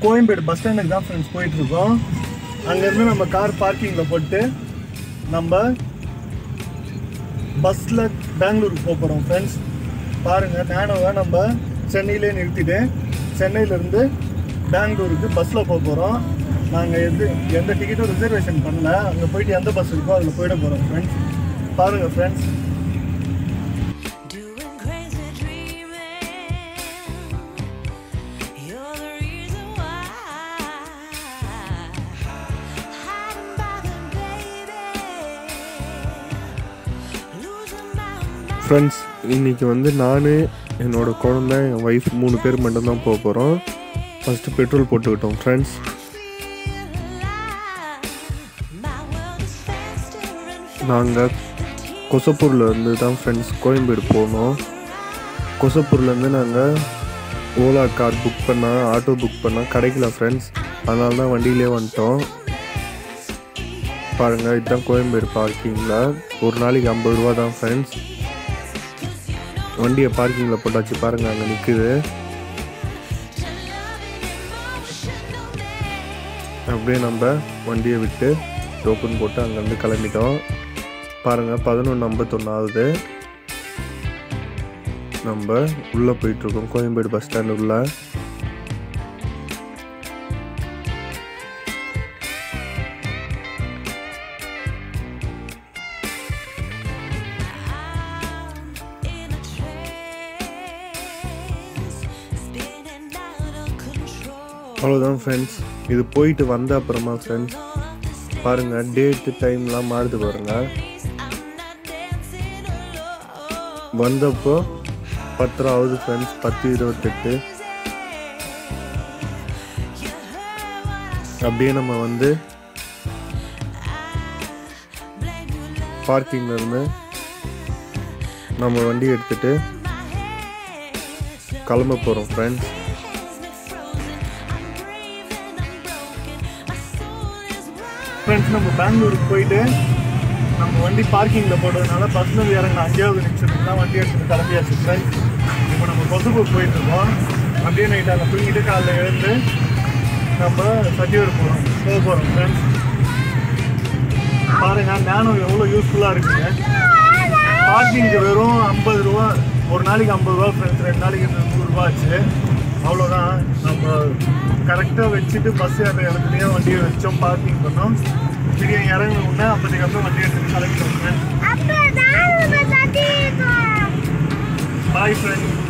Koyambedu bus ஸ்டாண்டுக்கு தான் friends போயிட்டுருக்கோம் அங்கேருந்து நம்ம கார் பார்க்கிங்கில் போட்டு நம்ம பஸ்ஸில் பெங்களூருக்கு போக போகிறோம் ஃப்ரெண்ட்ஸ் பாருங்கள் நானோவை நம்ம சென்னையிலே நிறுத்திட்டு சென்னையிலேருந்து பெங்களூருக்கு பஸ்ஸில் போக போகிறோம் நாங்கள் எது எந்த டிக்கெட்டும் ரிசர்வேஷன் பண்ணல அங்கே போயிட்டு எந்த பஸ் இருக்கோ அதில் போயிட போகிறோம் ஃப்ரெண்ட்ஸ் பாருங்கள் friends Doing crazy dreaming. You're the reason why. Hiding by the baby. Losing my mind. Friends இன்னைக்கு வந்து நான் என்னோட குழந்தை என் ஒய்ஃப் மூணு பேர் மட்டும்தான் போக போகிறோம் ஃபஸ்ட்டு பெட்ரோல் போட்டுக்கிட்டோம் friends My world is faster and நாங்கள் கொசப்பூரில் இருந்து தான் ஃப்ரெண்ட்ஸ் கோயம்பேடு போனோம் கொசப்பூர்லேருந்து நாங்கள் ஓலா கார் புக் பண்ணால் ஆட்டோ புக் பண்ணால் கிடைக்கல ஃப்ரெண்ட்ஸ் அதனால தான் வண்டியிலே வந்துட்டோம் பாருங்கள் இதுதான் கோயம்பேடு பார்க்கிங்கில் ஒரு நாளைக்கு ஐம்பது ரூபா தான் ஃப்ரெண்ட்ஸ் வண்டியை பார்க்கிங்கில் போட்டாச்சு பாருங்கள் அங்கே நிற்குது அப்படியே நம்ம வண்டியை விட்டு டோக்கன் போட்டு அங்கேருந்து கிளம்பிட்டோம் பாருங்கள் பதினொன்று ஐம்பத்தொன்று ஆகுது நம்ம உள்ளே போயிட்டுருக்கோம் கோயம்பேடு பஸ் ஸ்டாண்டு உள்ள in a trance, spinning out of control. அவ்வளோதான் ஃப்ரெண்ட்ஸ் இது போயிட்டு வந்த அப்புறமா ஃப்ரெண்ட்ஸ் பாருங்கள் டேட்டு டைம்லாம் மாறுது பாருங்கள் I'm not dancing alone. வந்தப்போ பத்தரை ஆகுது ஃப்ரெண்ட்ஸ் பத்து இருபத்தெட்டு அப்படியே நம்ம வந்து பார்க்கிங்ல இருந்து நம்ம வண்டி எடுத்துட்டு கிளம்ப போகிறோம் ஃப்ரெண்ட்ஸ் ஃப்ரெண்ட்ஸ் நம்ம பெங்களூருக்கு போயிட்டு நம்ம வண்டி பார்க்கிங்கில் போட்டதுனால பஸ்ஸில் இறங்கின அஞ்சாவது நிமிஷத்துக்கு தான் வண்டி எடுத்துட்டு கிளம்பியாச்சு ஃப்ரெண்ட்ஸ் இப்போ நம்ம கொசுப்பூர் போயிட்டு இருக்கோம் அப்படியே நைட் அங்கே தூங்கிட்டு காலைல எழுந்து நம்ம சட்டியூர் போகிறோம் போக போகிறோம் ஃப்ரெண்ட்ஸ் பாருங்க நானும் எவ்வளோ யூஸ்ஃபுல்லாக இருக்குங்க பார்க்கிங்க்கு வெறும் ஐம்பது ரூபா ஒரு நாளைக்கு ஐம்பது ரூபா ஃப்ரெண்ட்ஸ் ரெண்டு நாளைக்கு நூறுரூவா ஆச்சு அவ்வளோதான் நம்ம கரெக்டாக வச்சுட்டு பஸ் ஏற இடத்துலையே வண்டியை வச்சோம் பார்க்கிங் பண்ணோம் திடீர்னு இறங்கின உடனே அப்போதைக்கு அப்புறம் வண்டி எடுத்துட்டு கிளம்பிட்டோம் ஃப்ரெண்ட்ஸ் பாய் ஃப்ரெண்ட்ஸ்